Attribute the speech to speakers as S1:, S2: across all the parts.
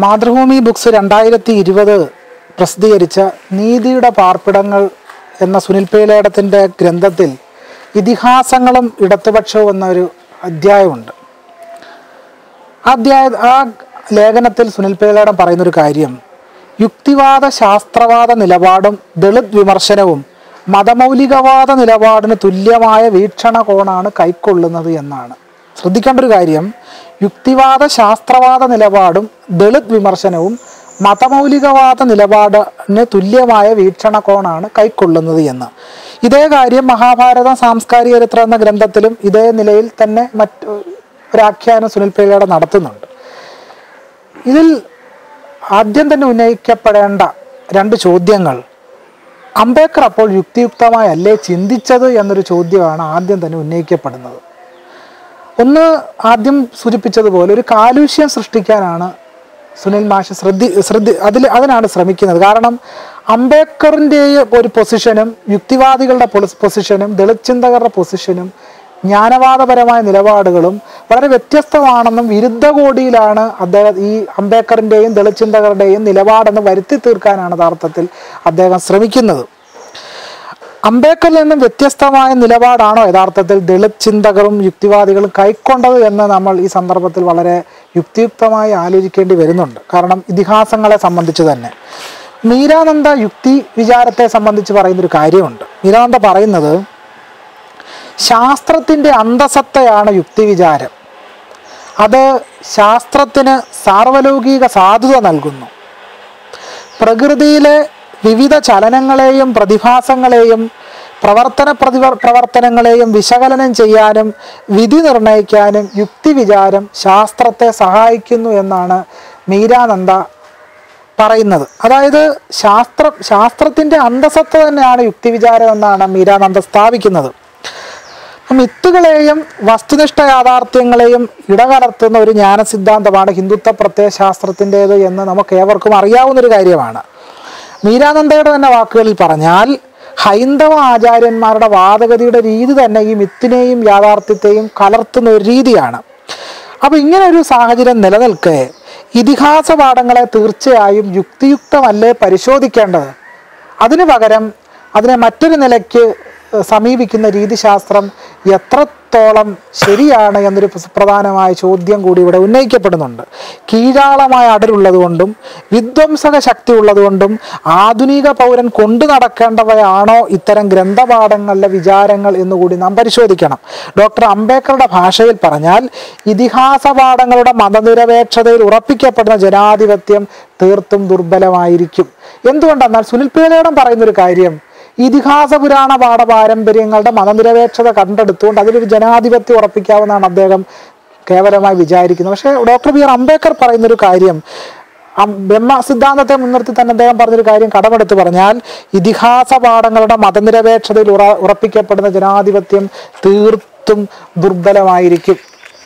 S1: Mathrubhumi books രണ്ടായിരത്തി ഇരുപത് പ്രസിദ്ധീകരിച്ച നീതിയുടെ പാർപ്പിടങ്ങൾ എന്ന സുനിൽ പേലേടത്തിൻ്റെ ഗ്രന്ഥത്തിൽ ഇതിഹാസങ്ങളും ഇടതുപക്ഷവും എന്നൊരു അധ്യായമുണ്ട് ആ അധ്യായ ആ ലേഖനത്തിൽ സുനിൽ പേലേടം പറയുന്നൊരു കാര്യം യുക്തിവാദ ശാസ്ത്രവാദ നിലപാടും ദളിത് വിമർശനവും മതമൗലികവാദ നിലപാടിന് തുല്യമായ വീക്ഷണകോണാണ് കൈക്കൊള്ളുന്നത് എന്നാണ് ശ്രദ്ധിക്കേണ്ട ഒരു കാര്യം യുക്തിവാദ ശാസ്ത്രവാദ നിലപാടും ദളിത് വിമർശനവും മതമൗലികവാദ നിലപാടിന് തുല്യമായ വീക്ഷണകോണാണ് കൈക്കൊള്ളുന്നത് എന്ന് ഇതേ കാര്യം മഹാഭാരതം സാംസ്കാരിക ചരിത്രം എന്ന ഗ്രന്ഥത്തിലും ഇതേ നിലയിൽ തന്നെ മറ്റ് ഒരാഖ്യാനം സുനിൽ പേലയുടെ നടത്തുന്നുണ്ട് ഇതിൽ ആദ്യം തന്നെ ഉന്നയിക്കപ്പെടേണ്ട രണ്ട് ചോദ്യങ്ങൾ അംബേദ്കർ അപ്പോൾ യുക്തിയുക്തമായല്ലേ ചിന്തിച്ചത് എന്നൊരു ചോദ്യമാണ് ആദ്യം തന്നെ ഉന്നയിക്കപ്പെടുന്നത് ഒന്ന് ആദ്യം സൂചിപ്പിച്ചതുപോലെ ഒരു കാലുഷ്യം സൃഷ്ടിക്കാനാണ് സുനിൽ മാഷ് ശ്രദ്ധി ശ്രദ്ധി അതിൽ അതിനാണ് ശ്രമിക്കുന്നത് കാരണം അംബേദ്കറിൻ്റെ ഒരു പൊസിഷനും യുക്തിവാദികളുടെ പൊളി- പൊസിഷനും ദളിത് ചിന്തകരുടെ പൊസിഷനും ജ്ഞാനവാദപരമായ നിലപാടുകളും വളരെ വ്യത്യസ്തമാണെന്നും വിരുദ്ധ കോടിയിലാണ് അദ്ദേഹം ഈ അംബേദ്കറിൻ്റെയും ദളിത് ചിന്തകരുടെയും നിലപാടെന്ന് വരുത്തി തീർക്കാനാണ് യഥാർത്ഥത്തിൽ അദ്ദേഹം ശ്രമിക്കുന്നത് അംബേദ്കറിൽ നിന്നും വ്യത്യസ്തമായ നിലപാടാണോ യഥാർത്ഥത്തിൽ ദളിത് ചിന്തകരും യുക്തിവാദികളും കൈക്കൊണ്ടത് എന്ന് നമ്മൾ ഈ സന്ദർഭത്തിൽ വളരെ യുക്തിയുക്തമായി ആലോചിക്കേണ്ടി വരുന്നുണ്ട് കാരണം ഇതിഹാസങ്ങളെ സംബന്ധിച്ച് തന്നെ മീരാനന്ദ യുക്തി വിചാരത്തെ സംബന്ധിച്ച് പറയുന്നൊരു കാര്യമുണ്ട് മീരാനന്ദ പറയുന്നത് ശാസ്ത്രത്തിൻ്റെ അന്തസത്തയാണ് യുക്തി വിചാരം അത് ശാസ്ത്രത്തിന് സാർവലൗകിക സാധുത നൽകുന്നു പ്രകൃതിയിലെ വിവിധ ചലനങ്ങളെയും പ്രതിഭാസങ്ങളെയും പ്രവർത്തന പ്രതിവ പ്രവർത്തനങ്ങളെയും വിശകലനം ചെയ്യാനും വിധി നിർണ്ണയിക്കാനും യുക്തി വിചാരം ശാസ്ത്രത്തെ സഹായിക്കുന്നു എന്നാണ് മീരാനന്ദ പറയുന്നത് അതായത് ശാസ്ത്ര ശാസ്ത്രത്തിൻ്റെ അന്തസത്ത തന്നെയാണ് യുക്തി വിചാരം എന്നാണ് മീരാനന്ദ സ്ഥാപിക്കുന്നത് മിത്തുകളെയും വസ്തുനിഷ്ഠ യാഥാർത്ഥ്യങ്ങളെയും ഇടകലർത്തുന്ന ഒരു ജ്ഞാന സിദ്ധാന്തമാണ് ഹിന്ദുത്വ പ്രത്യയശാസ്ത്രത്തിൻ്റേത് എന്ന് നമുക്ക് ഏവർക്കും അറിയാവുന്നൊരു കാര്യമാണ് മീരാനന്ദയുടെ തന്നെ വാക്കുകളിൽ പറഞ്ഞാൽ ഹൈന്ദവ ആചാര്യന്മാരുടെ വാദഗതിയുടെ രീതി തന്നെ ഈ മിത്തിനെയും യാഥാർത്ഥ്യത്തെയും കലർത്തുന്ന ഒരു രീതിയാണ് അപ്പോൾ ഇങ്ങനെ ഒരു സാഹചര്യം നിലനിൽക്കെ ഇതിഹാസ പാഠങ്ങളെ തീർച്ചയായും യുക്തിയുക്തമല്ലേ പരിശോധിക്കേണ്ടത് അതിനു പകരം അതിനെ മറ്റൊരു നിലയ്ക്ക് ഏഹ്, സമീപിക്കുന്ന രീതിശാസ്ത്രം എത്രത്തോളം ശരിയാണ് എന്നൊരു പ്രധാനമായ ചോദ്യം കൂടി ഇവിടെ ഉന്നയിക്കപ്പെടുന്നുണ്ട് കീഴാളമായ അടരുള്ളതുകൊണ്ടും വിധ്വംസക ശക്തി ഉള്ളതുകൊണ്ടും ആധുനിക പൗരൻ കൊണ്ടു നടക്കേണ്ടവയാണോ ഇത്തരം ഗ്രന്ഥപാഠങ്ങളിലെ വിചാരങ്ങൾ എന്നുകൂടി നാം പരിശോധിക്കണം ഡോക്ടർ അംബേദ്കറുടെ ഭാഷയിൽ പറഞ്ഞാൽ ഇതിഹാസ പാഠങ്ങളുടെ മതനിരപേക്ഷതയിൽ ഉറപ്പിക്കപ്പെടുന്ന ജനാധിപത്യം തീർത്തും ദുർബലമായിരിക്കും എന്തുകൊണ്ടെന്നാൽ സുനിൽ പേലയുടെ പറയുന്നൊരു കാര്യം ഇതിഹാസ പുരാണ പാഠ പാരമ്പര്യങ്ങളുടെ മതനിരപേക്ഷത കണ്ടെടുത്തുകൊണ്ട് അതിലൊരു ജനാധിപത്യം ഉറപ്പിക്കാവുന്നതാണ് അദ്ദേഹം കേവലമായി വിചാരിക്കുന്നത് പക്ഷേ ഡോക്ടർ ബി ആർ അംബേദ്കർ പറയുന്നൊരു കാര്യം അം- ബ്രഹ്മ സിദ്ധാന്തത്തെ മുൻനിർത്തി തന്നെ അദ്ദേഹം പറഞ്ഞൊരു കാര്യം കടമെടുത്ത് പറഞ്ഞാൽ ഇതിഹാസ പാഠങ്ങളുടെ മതനിരപേക്ഷതയിൽ ഉറ ഉറപ്പിക്കപ്പെടുന്ന ജനാധിപത്യം തീർത്തും ദുർബലമായിരിക്കും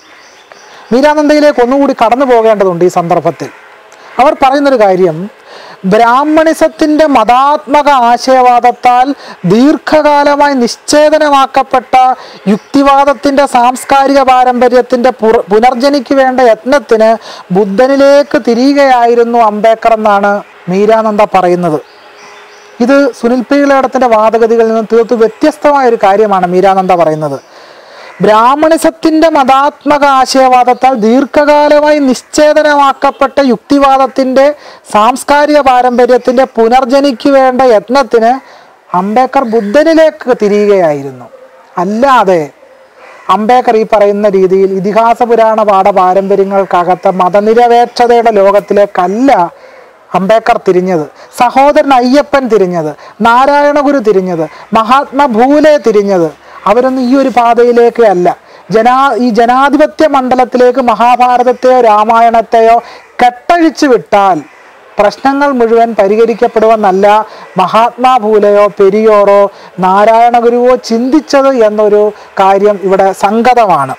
S1: മീരാനന്ദയിലേക്ക് ഒന്നുകൂടി കടന്നു പോകേണ്ടതുണ്ട് ഈ സന്ദർഭത്തിൽ അവർ പറയുന്നൊരു കാര്യം ബ്രാഹ്മണിസത്തിന്റെ മതാത്മക ആശയവാദത്താൽ ദീർഘകാലമായി നിശ്ചേതനമാക്കപ്പെട്ട യുക്തിവാദത്തിന്റെ സാംസ്കാരിക പാരമ്പര്യത്തിന്റെ പുറ- പുനർജനിക്ക് വേണ്ട യത്നത്തിന് ബുദ്ധനിലേക്ക് തിരിയുകയായിരുന്നു അംബേദ്കർ എന്നാണ് മീരാനന്ദ പറയുന്നത് ഇത് സുനിൽ പീളേടത്തിന്റെ വാദഗതികളിൽ നിന്ന് തീർത്തും വ്യത്യസ്തമായ ഒരു കാര്യമാണ് മീരാനന്ദ പറയുന്നത് ബ്രാഹ്മണിസത്തിന്റെ മതാത്മക ആശയവാദത്താൽ ദീർഘകാലമായി നിശ്ചേതനമാക്കപ്പെട്ട യുക്തിവാദത്തിന്റെ സാംസ്കാരിക പാരമ്പര്യത്തിന്റെ പുനർജനിക്ക് വേണ്ട യത്നത്തിന് അംബേദ്കർ ബുദ്ധനിലേക്ക് തിരിയുകയായിരുന്നു അല്ലാതെ അംബേദ്കർ ഈ പറയുന്ന രീതിയിൽ ഇതിഹാസ പുരാണ പാഠ പാരമ്പര്യങ്ങൾക്കകത്ത് മതനിരപേക്ഷതയുടെ ലോകത്തിലേക്കല്ല അംബേദ്കർ തിരിഞ്ഞത് സഹോദരൻ അയ്യപ്പൻ തിരിഞ്ഞത് നാരായണഗുരു തിരിഞ്ഞത് മഹാത്മാ ഭൂലെ തിരിഞ്ഞത് അവരൊന്നും ഈ ഒരു പാതയിലേക്ക് അല്ല ജനാ ഈ ജനാധിപത്യ മണ്ഡലത്തിലേക്ക് മഹാഭാരതത്തെയോ രാമായണത്തെയോ കെട്ടഴിച്ചു വിട്ടാൽ പ്രശ്നങ്ങൾ മുഴുവൻ പരിഹരിക്കപ്പെടുമെന്നല്ല മഹാത്മാ ഭൂലെയോ പെരിയോറോ നാരായണഗുരുവോ ചിന്തിച്ചത് എന്നൊരു കാര്യം ഇവിടെ സംഗതമാണ്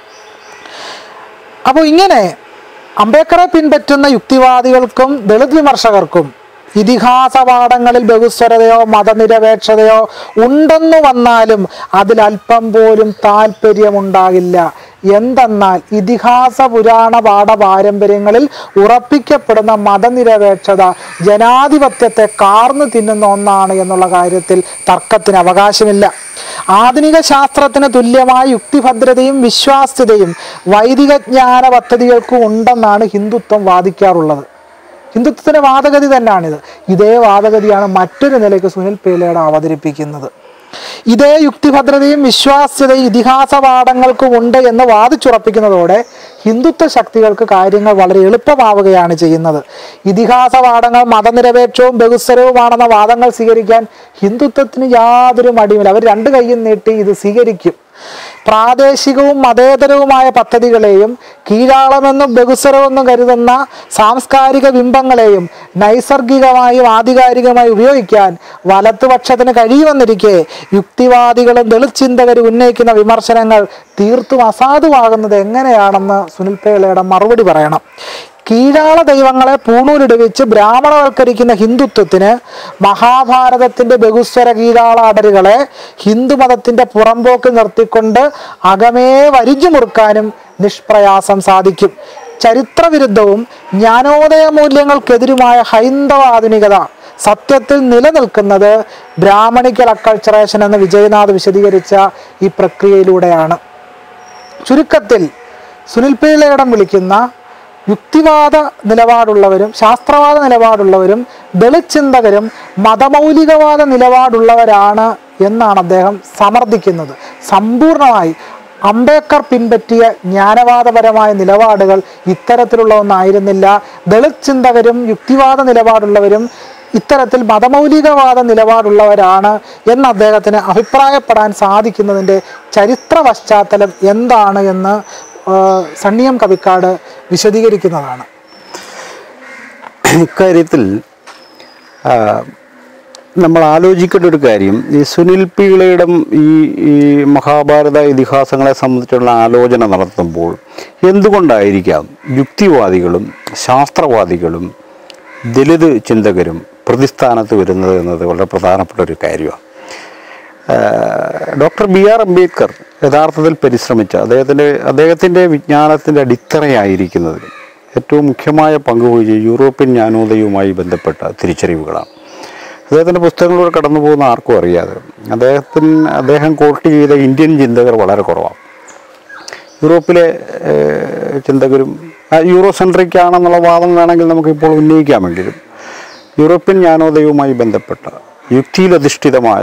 S1: അപ്പോൾ ഇങ്ങനെ അംബേദ്കറെ പിൻപറ്റുന്ന യുക്തിവാദികൾക്കും ദളിത് വിമർശകർക്കും ഇതിഹാസ പാഠങ്ങളിൽ ബഹുസ്വരതയോ മതനിരപേക്ഷതയോ ഉണ്ടെന്നു വന്നാലും അതിൽ അല്പം പോലും താല്പര്യമുണ്ടാകില്ല എന്തെന്നാൽ ഇതിഹാസ പുരാണ പാഠ പാരമ്പര്യങ്ങളിൽ ഉറപ്പിക്കപ്പെടുന്ന മതനിരപേക്ഷത ജനാധിപത്യത്തെ കാർന്നു തിന്നുന്ന ഒന്നാണ് എന്നുള്ള കാര്യത്തിൽ തർക്കത്തിന് അവകാശമില്ല ആധുനിക ശാസ്ത്രത്തിന് തുല്യമായ യുക്തിഭദ്രതയും വിശ്വാസ്യതയും വൈദിക ജ്ഞാന പദ്ധതികൾക്കും ഉണ്ടെന്നാണ് ഹിന്ദുത്വം വാദിക്കാറുള്ളത് ഹിന്ദുത്വത്തിന്റെ വാദഗതി തന്നെയാണിത് ഇതേ വാദഗതിയാണ് മറ്റൊരു നിലയ്ക്ക് സുനിൽ പേലയുടെ അവതരിപ്പിക്കുന്നത് ഇതേ യുക്തിഭദ്രതയും വിശ്വാസ്യതയും ഇതിഹാസ പാഠങ്ങൾക്കും ഉണ്ട് എന്ന് വാദിച്ചുറപ്പിക്കുന്നതോടെ ഹിന്ദുത്വ ശക്തികൾക്ക് കാര്യങ്ങൾ വളരെ എളുപ്പമാവുകയാണ് ചെയ്യുന്നത് ഇതിഹാസ പാഠങ്ങൾ മതനിരപേക്ഷവും ബഹുസ്വരവുമാണെന്ന വാദങ്ങൾ സ്വീകരിക്കാൻ ഹിന്ദുത്വത്തിന് യാതൊരു മടിയുമില്ല അവർ രണ്ട് കൈയും നീട്ടി ഇത് സ്വീകരിക്കും പ്രാദേശികവും മതേതരവുമായ പദ്ധതികളെയും കീഴാളമെന്നും ബഹുസ്വരമെന്നും കരുതുന്ന സാംസ്കാരിക ബിംബങ്ങളെയും നൈസർഗികമായും ആധികാരികമായി ഉപയോഗിക്കാൻ വലത്തുപക്ഷത്തിന് കഴിയുമെന്നിരിക്കെ യുക്തിവാദികളും ദളിത് ചിന്തകരും ഉന്നയിക്കുന്ന വിമർശനങ്ങൾ തീർത്തും അസാധുവാകുന്നത് എങ്ങനെയാണെന്ന് സുനിൽ പേളയുടെ മറുപടി പറയണം കീഴാള ദൈവങ്ങളെ പൂണൂലിടുവിച്ച് ബ്രാഹ്മണവൽക്കരിക്കുന്ന ഹിന്ദുത്വത്തിന് മഹാഭാരതത്തിന്റെ ബഹുസ്വര കീഴാള അടരുകളെ ഹിന്ദുമതത്തിന്റെ പുറമ്പോക്ക് നിർത്തിക്കൊണ്ട് അകമേ വരിഞ്ഞു മുറുക്കാനും നിഷ്പ്രയാസം സാധിക്കും ചരിത്രവിരുദ്ധവും ജ്ഞാനോദയ മൂല്യങ്ങൾക്കെതിരുമായ ഹൈന്ദവ ആധുനികത സത്യത്തിൽ നിലനിൽക്കുന്നത് ബ്രാഹ്മണിക്കൽ അക്കൾച്ചറേഷൻ എന്ന് വിജയനാഥ് വിശദീകരിച്ച ഈ പ്രക്രിയയിലൂടെയാണ് ചുരുക്കത്തിൽ സുനിൽ പിള്ളയിടം വിളിക്കുന്ന യുക്തിവാദ നിലപാടുള്ളവരും ശാസ്ത്രവാദ നിലപാടുള്ളവരും ദളിത് ചിന്തകരും മതമൗലികവാദ നിലപാടുള്ളവരാണ് എന്നാണ് അദ്ദേഹം സമർത്ഥിക്കുന്നത് സമ്പൂർണമായി അംബേദ്കർ പിൻപറ്റിയ ജ്ഞാനവാദപരമായ നിലപാടുകൾ ഇത്തരത്തിലുള്ള ഒന്നായിരുന്നില്ല ദളിത് ചിന്തകരും യുക്തിവാദ നിലപാടുള്ളവരും ഇത്തരത്തിൽ മതമൗലികവാദ നിലപാടുള്ളവരാണ് എന്ന് അദ്ദേഹത്തിന് അഭിപ്രായപ്പെടാൻ സാധിക്കുന്നതിൻ്റെ ചരിത്ര പശ്ചാത്തലം എന്താണ് എന്ന് ആ, സണ്ണിയം കവിക്കാട് വിശദീകരിക്കുന്നതാണ്
S2: ഇക്കാര്യത്തിൽ ആ, നമ്മൾ ആലോചിക്കേണ്ട ഒരു കാര്യം ഈ സുനിൽ പീളയുടെ ഈ ഈ മഹാഭാരത ഇതിഹാസങ്ങളെ സംബന്ധിച്ചുള്ള ആലോചന നടത്തുമ്പോൾ എന്തുകൊണ്ടായിരിക്കാം യുക്തിവാദികളും ശാസ്ത്രവാദികളും ദലിത് ചിന്തകരും പ്രതിസ്ഥാനത്ത് വരുന്നത് എന്നത് വളരെ പ്രധാനപ്പെട്ട ഒരു കാര്യമാണ് ഡോക്ടർ ബി ആർ അംബേദ്കർ യഥാർത്ഥത്തിൽ പരിശ്രമിച്ച അദ്ദേഹത്തിൻ്റെ അദ്ദേഹത്തിൻ്റെ വിജ്ഞാനത്തിൻ്റെ അടിത്തറയായിരിക്കുന്നത് ഏറ്റവും മുഖ്യമായ പങ്ക് വഹിച്ച യൂറോപ്യൻ ജ്ഞാനോദയവുമായി ബന്ധപ്പെട്ട തിരിച്ചറിവുകളാണ് അദ്ദേഹത്തിൻ്റെ പുസ്തകങ്ങളിലൂടെ കടന്നു പോകുന്ന ആർക്കും അറിയാതെ അദ്ദേഹത്തിന് അദ്ദേഹം കോട്ട് ചെയ്ത ഇന്ത്യൻ ചിന്തകർ വളരെ കുറവാണ് യൂറോപ്പിലെ ഏഹ്, ചിന്തകരും ആ, യൂറോ സെൻട്രിക് ആണെന്നുള്ള വാദം വേണമെങ്കിൽ നമുക്കിപ്പോൾ ഉന്നയിക്കാമെങ്കിലും യൂറോപ്യൻ ജ്ഞാനോദയവുമായി ബന്ധപ്പെട്ട യുക്തിയിലധിഷ്ഠിതമായ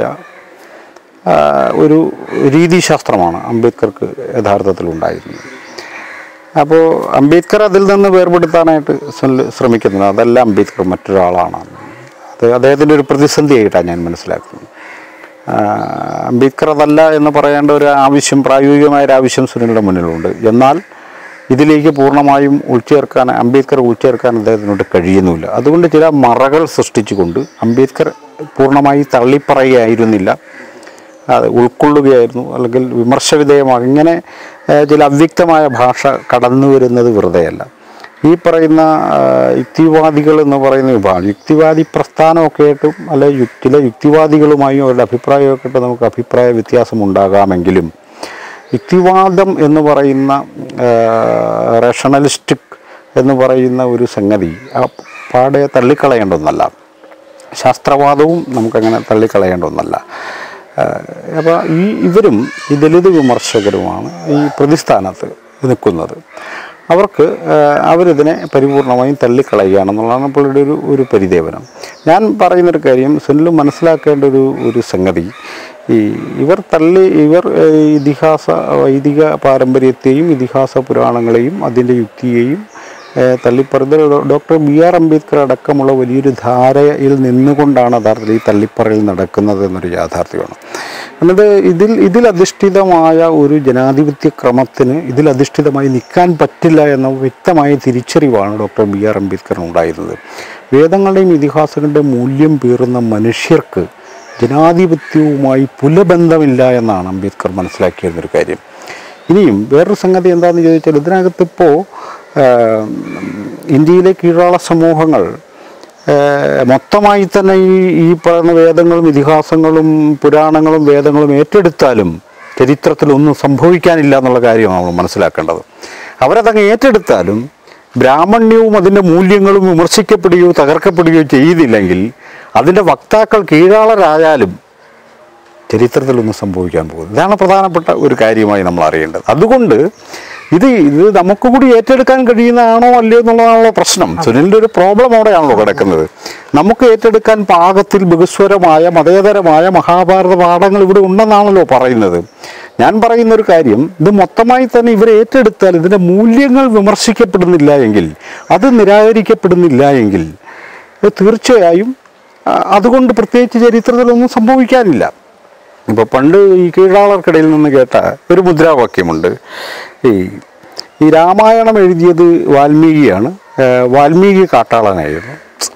S2: ആ, ഒരു രീതിശാസ്ത്രമാണ് അംബേദ്കർക്ക് യഥാർത്ഥത്തിൽ ഉണ്ടായിരുന്നത് അപ്പോൾ അംബേദ്കർ അതിൽ നിന്ന് വേർപെടുത്താനായിട്ട് ശ്രമ- ശ്രമിക്കുന്നില്ല അതല്ല അംബേദ്കർ മറ്റൊരാളാണ് അത് അദ്ദേഹത്തിൻ്റെ ഒരു പ്രതിസന്ധിയായിട്ടാണ് ഞാൻ മനസ്സിലാക്കുന്നത് ആ, അംബേദ്കർ അതല്ല എന്ന് പറയേണ്ട ഒരു ആവശ്യം പ്രായോഗികമായ ഒരു ആവശ്യം സുനിലിൻ്റെ മുന്നിലുണ്ട് എന്നാൽ ഇതിലേക്ക് പൂർണ്ണമായും ഉൾച്ചേർക്കാൻ അംബേദ്കർ ഉൾച്ചേർക്കാൻ അദ്ദേഹത്തിനോട് കഴിയുന്നുമില്ല അതുകൊണ്ട് ചില മറകൾ സൃഷ്ടിച്ചുകൊണ്ട് അംബേദ്കർ പൂർണ്ണമായി തള്ളിപ്പറയുകയായിരുന്നില്ല അത് ഉൾക്കൊള്ളുകയായിരുന്നു അല്ലെങ്കിൽ വിമർശവിധേയമാകും ഇങ്ങനെ ഏഹ്, ചില അവ്യക്തമായ ഭാഷ കടന്നു വരുന്നത് വെറുതെയല്ല ഈ പറയുന്ന ആ, യുക്തിവാദികൾ എന്ന് പറയുന്ന വിഭാഗം യുക്തിവാദി പ്രസ്ഥാനമൊക്കെ ആയിട്ടും അല്ലെ യു- ചില യുക്തിവാദികളുമായും അവരുടെ അഭിപ്രായമൊക്കെ ആയിട്ട് നമുക്ക് അഭിപ്രായ വ്യത്യാസം ഉണ്ടാകാമെങ്കിലും യുക്തിവാദം എന്ന് പറയുന്ന റേഷണലിസ്റ്റിക് എന്ന് പറയുന്ന ഒരു സംഗതി ആ പാടെ തള്ളിക്കളയേണ്ട ഒന്നല്ല ശാസ്ത്രവാദവും നമുക്കങ്ങനെ തള്ളിക്കളയേണ്ട ഒന്നല്ല അപ്പോൾ ഈ ഇവരും ഈ ദലിത് വിമർശകരുമാണ് ഈ പ്രതിസ്ഥാനത്ത് നിൽക്കുന്നത് അവർക്ക് ആ, അവരിതിനെ പരിപൂർണമായും തള്ളിക്കളയുകയാണെന്നുള്ളതാണ് പുള്ളിയുടെ ഒരു ഒരു പരിദേവനം ഞാൻ പറയുന്നൊരു കാര്യം സുനിൽ മനസ്സിലാക്കേണ്ട ഒരു ഒരു സംഗതി ഈ ഇവർ തള്ളി ഇവർ ഏ, ഇതിഹാസ വൈദിക പാരമ്പര്യത്തെയും ഇതിഹാസ പുരാണങ്ങളെയും അതിൻ്റെ യുക്തിയെയും ഏഹ് തള്ളിപ്പറയുന്നത് ഡോ- ഡോക്ടർ ബി ആർ അംബേദ്കർ അടക്കമുള്ള വലിയൊരു ധാരയിൽ നിന്നുകൊണ്ടാണ് യഥാർത്ഥത്തിൽ ഈ തള്ളിപ്പറയിൽ നടക്കുന്നത് എന്നൊരു യാഥാർത്ഥ്യമാണ് എന്നത് ഇതിൽ ഇതിലധിഷ്ഠിതമായ ഒരു ജനാധിപത്യ ക്രമത്തിന് ഇതിലധിഷ്ഠിതമായി നിൽക്കാൻ പറ്റില്ല എന്ന വ്യക്തമായ തിരിച്ചറിവാണ് ഡോക്ടർ ബി ആർ അംബേദ്കറിന് ഉണ്ടായിരുന്നത് വേദങ്ങളുടെയും ഇതിഹാസങ്ങളുടെയും മൂല്യം പേറുന്ന മനുഷ്യർക്ക് ജനാധിപത്യവുമായി പുലബന്ധമില്ല എന്നാണ് അംബേദ്കർ മനസ്സിലാക്കിയിരുന്നൊരു കാര്യം ഇനിയും വേറൊരു സംഗതി എന്താണെന്ന് ചോദിച്ചാൽ ഇതിനകത്തിപ്പോൾ ഇന്ത്യയിലെ കീഴാള സമൂഹങ്ങൾ ഏഹ്, മൊത്തമായി തന്നെ ഈ ഈ പറയുന്ന വേദങ്ങളും ഇതിഹാസങ്ങളും പുരാണങ്ങളും വേദങ്ങളും ഏറ്റെടുത്താലും ചരിത്രത്തിലൊന്നും സംഭവിക്കാനില്ല എന്നുള്ള കാര്യമാണ് നമ്മൾ മനസ്സിലാക്കേണ്ടത് അവരതങ്ങ് ഏറ്റെടുത്താലും ബ്രാഹ്മണ്യവും അതിൻ്റെ മൂല്യങ്ങളും വിമർശിക്കപ്പെടുകയോ തകർക്കപ്പെടുകയോ ചെയ്തില്ലെങ്കിൽ അതിൻ്റെ വക്താക്കൾ കീഴാളരായാലും ചരിത്രത്തിലൊന്നും സംഭവിക്കാൻ പോകുന്നത് ഇതാണ് പ്രധാനപ്പെട്ട ഒരു കാര്യമായി നമ്മൾ അറിയേണ്ടത് അതുകൊണ്ട് ഇത് ഇത് നമുക്ക് കൂടി ഏറ്റെടുക്കാൻ കഴിയുന്നതാണോ അല്ലയോ എന്നുള്ളതാണല്ലോ പ്രശ്നം സുനിലിൻ്റെ ഒരു പ്രോബ്ലം അവിടെയാണല്ലോ കിടക്കുന്നത് നമുക്ക് ഏറ്റെടുക്കാൻ പാകത്തിൽ ബഹുസ്വരമായ മതേതരമായ മഹാഭാരത പാഠങ്ങൾ ഇവിടെ ഉണ്ടെന്നാണല്ലോ പറയുന്നത് ഞാൻ പറയുന്ന ഒരു കാര്യം ഇത് മൊത്തമായി തന്നെ ഇവർ ഏറ്റെടുത്താൽ ഇതിൻ്റെ മൂല്യങ്ങൾ വിമർശിക്കപ്പെടുന്നില്ല എങ്കിൽ അത് നിരാകരിക്കപ്പെടുന്നില്ല എങ്കിൽ ഇത് തീർച്ചയായും ആ, അതുകൊണ്ട് പ്രത്യേകിച്ച് ചരിത്രത്തിലൊന്നും സംഭവിക്കാനില്ല ഇപ്പോൾ പണ്ട് ഈ കീഴാളർക്കിടയിൽ നിന്ന് കേട്ട ഒരു മുദ്രാവാക്യമുണ്ട് ഈ ഈ രാമായണം എഴുതിയത് വാൽമീകിയാണ് ഏർ വാൽമീകി കാട്ടാളനായിരുന്നു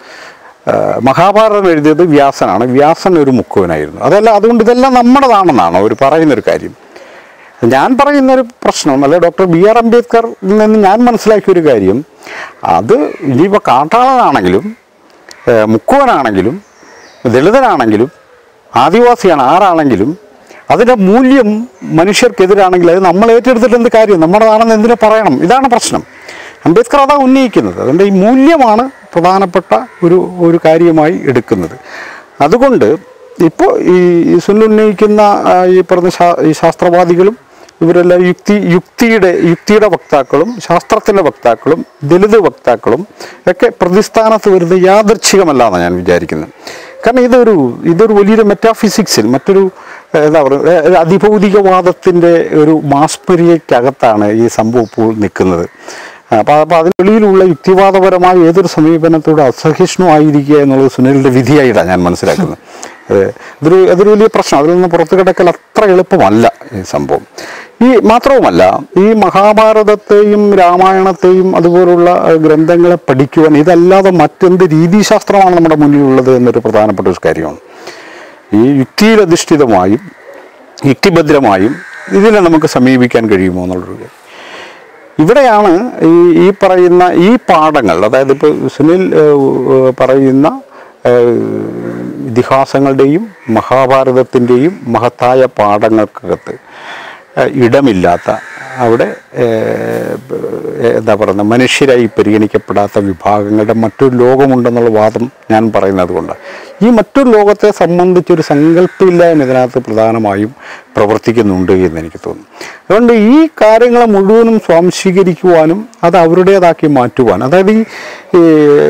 S2: ഏർ മഹാഭാരതം എഴുതിയത് വ്യാസനാണ് വ്യാസൻ ഒരു മുക്കുവനായിരുന്നു അതല്ല അതുകൊണ്ട് ഇതെല്ലാം നമ്മുടേതാണെന്നാണ് അവർ പറയുന്നൊരു കാര്യം ഞാൻ പറയുന്നൊരു പ്രശ്നം അല്ലെ ഡോക്ടർ ബി ആർ അംബേദ്കറിൽ നിന്ന് ഞാൻ മനസ്സിലാക്കിയ ഒരു കാര്യം അത് ഇനിയിപ്പോൾ കാട്ടാളനാണെങ്കിലും ഏർ മുക്കുവനാണെങ്കിലും ദളിതനാണെങ്കിലും ആദിവാസിയാണ് ആരാണെങ്കിലും അതിൻ്റെ മൂല്യം മനുഷ്യർക്കെതിരാണെങ്കിൽ അത് നമ്മൾ ഏറ്റെടുത്തിട്ട് എന്ത് കാര്യം നമ്മുടേതാണെന്ന് എന്തിനു പറയണം ഇതാണ് പ്രശ്നം അംബേദ്കർ അതാ ഉന്നയിക്കുന്നത് അതിൻ്റെ ഈ മൂല്യമാണ് പ്രധാനപ്പെട്ട ഒരു ഒരു കാര്യമായി എടുക്കുന്നത് അതുകൊണ്ട് ഇപ്പോൾ ഈ ഈ സുനിൽ ഉന്നയിക്കുന്ന ആ, ഈ പറഞ്ഞ ശാ ഈ ശാസ്ത്രവാദികളും ഇവരെല്ലാം യുക്തി യുക്തിയുടെ യുക്തിയുടെ വക്താക്കളും ശാസ്ത്രത്തിൻ്റെ വക്താക്കളും ദലിത് വക്താക്കളും ഒക്കെ പ്രതിസ്ഥാനത്ത് വരുന്നത് യാദർച്ഛികമല്ല എന്നാണ് ഞാൻ വിചാരിക്കുന്നത് കാരണം ഇതൊരു ഇതൊരു വലിയൊരു മെറ്റാഫിസിക്സിൽ മറ്റൊരു ഏഹ്, എന്താ പറയുക അതിഭൗതികവാദത്തിൻ്റെ ഒരു മാസ്പര്യക്കകത്താണ് ഈ സംഭവം ഇപ്പോൾ നിൽക്കുന്നത് അപ്പോൾ അപ്പോൾ അതിനുള്ളിലുള്ള യുക്തിവാദപരമായ ഏതൊരു സമീപനത്തോട് അസഹിഷ്ണുവായിരിക്കുക എന്നുള്ളത് സുനിലിൻ്റെ വിധിയായിട്ടാണ് ഞാൻ മനസ്സിലാക്കുന്നത് അത് ഇതൊരു അതൊരു വലിയ പ്രശ്നം അതിൽ നിന്ന് പുറത്തു കിടക്കൽ അത്ര എളുപ്പമല്ല ഈ സംഭവം ഈ മാത്രവുമല്ല ഈ മഹാഭാരതത്തെയും രാമായണത്തെയും അതുപോലുള്ള ഏഹ്, ഗ്രന്ഥങ്ങളെ പഠിക്കുവാൻ ഇതല്ലാതെ മറ്റെന്ത് രീതിശാസ്ത്രമാണ് നമ്മുടെ മുന്നിലുള്ളത് എന്നൊരു പ്രധാനപ്പെട്ട ഒരു കാര്യമാണ് ഈ യുക്തിയിലധിഷ്ഠിതമായും യുക്തിഭദ്രമായും ഇതിനെ നമുക്ക് സമീപിക്കാൻ കഴിയുമോ എന്നുള്ളൊരു കാര്യം ഇവിടെയാണ് ഈ ഈ പറയുന്ന ഈ പാഠങ്ങൾ അതായത് ഇപ്പോൾ സുനിൽ ഏഹ്, ഏഹ്, പറയുന്ന ഏഹ്, ഇതിഹാസങ്ങളുടെയും മഹാഭാരതത്തിൻ്റെയും മഹത്തായ പാഠങ്ങൾക്കകത്ത് ഏഹ്, ഇടമില്ലാത്ത അവിടെ ഏഹ്, ഏഹ്, എന്താ പറയുക മനുഷ്യരായി പരിഗണിക്കപ്പെടാത്ത വിഭാഗങ്ങളുടെ മറ്റൊരു ലോകമുണ്ടെന്നുള്ള വാദം ഞാൻ പറയുന്നത് കൊണ്ട് ഈ മറ്റൊരു ലോകത്തെ സംബന്ധിച്ചൊരു സങ്കല്പമില്ലായ്മ ഇതിനകത്ത് പ്രധാനമായും പ്രവർത്തിക്കുന്നുണ്ട് എന്ന് എനിക്ക് തോന്നുന്നു അതുകൊണ്ട് ഈ കാര്യങ്ങളെ മുഴുവനും സ്വാംശീകരിക്കുവാനും അത് അവരുടേതാക്കി മാറ്റുവാൻ അതായത് ഈ ഈ,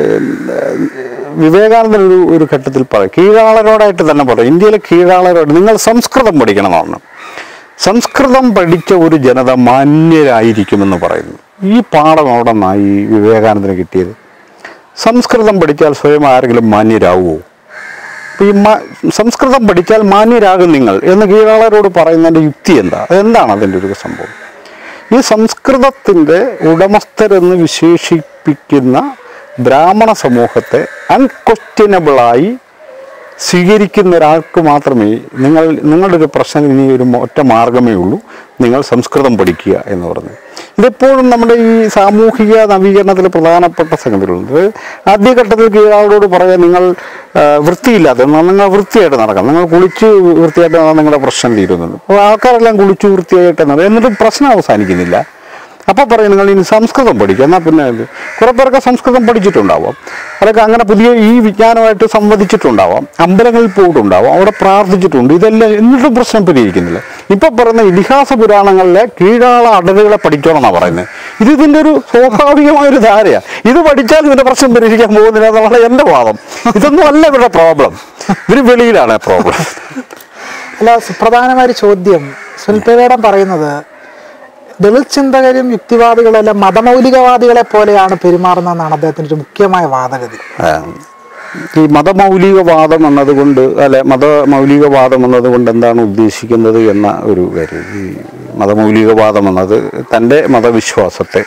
S2: വിവേകാനന്ദൻ ഒരു ഒരു ഘട്ടത്തിൽ പറയും കീഴാളരോടായിട്ട് തന്നെ പറയും ഇന്ത്യയിലെ കീഴാളരോട് നിങ്ങൾ സംസ്കൃതം പഠിക്കണം എന്നാണ് സംസ്കൃതം പഠിച്ച ഒരു ജനത മാന്യരായിരിക്കുമെന്ന് പറയുന്നു ഈ പാഠം അവിടെ നിന്നാണ് ഈ വിവേകാനന്ദന് കിട്ടിയത് സംസ്കൃതം പഠിച്ചാൽ സ്വയം ആരെങ്കിലും മാന്യരാകുമോ അപ്പൊ ഈ മാ- സംസ്കൃതം പഠിച്ചാൽ മാന്യരാകും നിങ്ങൾ എന്ന് കീഴാളരോട് പറയുന്നതിൻ്റെ യുക്തി എന്താ എന്താണ് അതിൻ്റെ ഒരു സംഭവം ഈ സംസ്കൃതത്തിൻ്റെ ഉടമസ്ഥരെന്ന് വിശേഷിപ്പിക്കുന്ന ബ്രാഹ്മണ സമൂഹത്തെ അൺക്വസ്റ്റ്യനബിളായി സ്വീകരിക്കുന്ന ഒരാൾക്ക് മാത്രമേ നിങ്ങൾ നിങ്ങളുടെ ഒരു പ്രശ്നം ഇനി ഒരു മ- ഒറ്റ മാർഗമേ ഉള്ളൂ നിങ്ങൾ സംസ്കൃതം പഠിക്കുക എന്ന് പറഞ്ഞു ഇതെപ്പോഴും നമ്മുടെ ഈ സാമൂഹിക നവീകരണത്തിൽ പ്രധാനപ്പെട്ട സംഗതികളുണ്ട് ആദ്യഘട്ടത്തിൽ കീഴാളോട് പറയാൻ നിങ്ങൾ ആ, വൃത്തിയില്ലാത്ത എന്നാൽ നിങ്ങൾ വൃത്തിയായിട്ട് നടക്കാം നിങ്ങൾ കുളിച്ച് വൃത്തിയായിട്ട് നടന്നാൽ നിങ്ങളുടെ പ്രശ്നം തീരുന്നുണ്ട് അപ്പോൾ ആൾക്കാരെല്ലാം കുളിച്ച് വൃത്തിയായിട്ട് നടക്കും എന്നിട്ട് പ്രശ്നം അവസാനിക്കുന്നില്ല അപ്പോൾ പറയും നിങ്ങൾ ഇനി സംസ്കൃതം പഠിക്കുക എന്നാൽ പിന്നെ ഇത് കുറേ പേരൊക്കെ സംസ്കൃതം പഠിച്ചിട്ടുണ്ടാവാം അവരൊക്കെ അങ്ങനെ പുതിയ ഈ വിജ്ഞാനമായിട്ട് സംവദിച്ചിട്ടുണ്ടാവാം അമ്പലങ്ങളിൽ പോയിട്ടുണ്ടാവാം അവിടെ പ്രാർത്ഥിച്ചിട്ടുണ്ട് ഇതെല്ലാം എന്നിട്ടും പ്രശ്നം പരിഹരിക്കുന്നില്ല ഇപ്പൊ പറയുന്ന ഇതിഹാസ പുരാണങ്ങളിലെ കീഴാള അടലുകളെ പഠിക്കണം എന്നാണ് പറയുന്നത് ഇത് ഇതിൻ്റെ ഒരു സ്വാഭാവികമായ ഒരു ധാരയാണ് ഇത് പഠിച്ചാൽ ഇതിന്റെ പ്രശ്നം പരിഹരിക്കാൻ പോകുന്നില്ല എന്നുള്ള എൻ്റെ വാദം ഇതൊന്നും അല്ല ഇവരുടെ പ്രോബ്ലം ഇവർ വെളിയിലാണ് പ്രോബ്ലം
S1: അല്ല സുപ്രധാനമായ ഒരു ചോദ്യം സുൽപേടം പറയുന്നത് ദളിത് ചിന്തകരും യുക്തിവാദികളെല്ലാം മതമൗലികവാദികളെ പോലെയാണ് പെരുമാറുന്നതെന്നാണ് അദ്ദേഹത്തിന്റെ ഒരു മുഖ്യമായ വാദഗതി
S2: ആ, ഈ മതമൗലികവാദം എന്നതുകൊണ്ട് അല്ലെ മതമൗലികവാദം എന്നതുകൊണ്ട് എന്താണ് ഉദ്ദേശിക്കുന്നത് എന്ന ഒരു കാര്യം ഈ മതമൗലികവാദം എന്നത് തൻ്റെ മതവിശ്വാസത്തെ